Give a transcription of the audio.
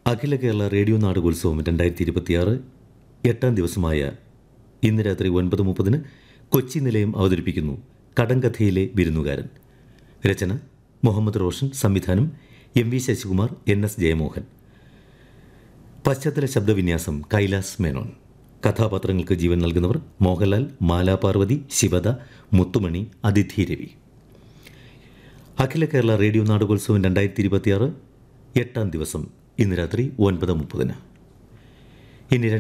അഖില Kerala radio നാടകോത്സവം രണ്ടായിരത്തി ഇരുപത്തിയാറ് എട്ടാം ദിവസമായ ഇന്ന് രാത്രി ഒൻപത് മുപ്പതിന് കൊച്ചി നിലയം അവതരിപ്പിക്കുന്നു കടങ്കഥയിലെ വിരുന്നുകാരൻ രചന മുഹമ്മദ് റോഷൻ സംവിധാനം M V Sasikumar N S Jayamohan പശ്ചാത്തല ശബ്ദവിന്യാസം കൈലാസ് മേനോൻ കഥാപാത്രങ്ങൾക്ക് ജീവൻ നൽകുന്നവർ മോഹൻലാൽ മാലാപാർവതി ശിവദ മുത്തുമണി അതിഥി രവി അഖില കേരള റേഡിയോ നാടകോത്സവം രണ്ടായിരത്തി ഇരുപത്തിയാറ് എട്ടാം ദിവസം ഇന്ന് രാത്രി ഒൻപത് മുപ്പതിന് ഇനി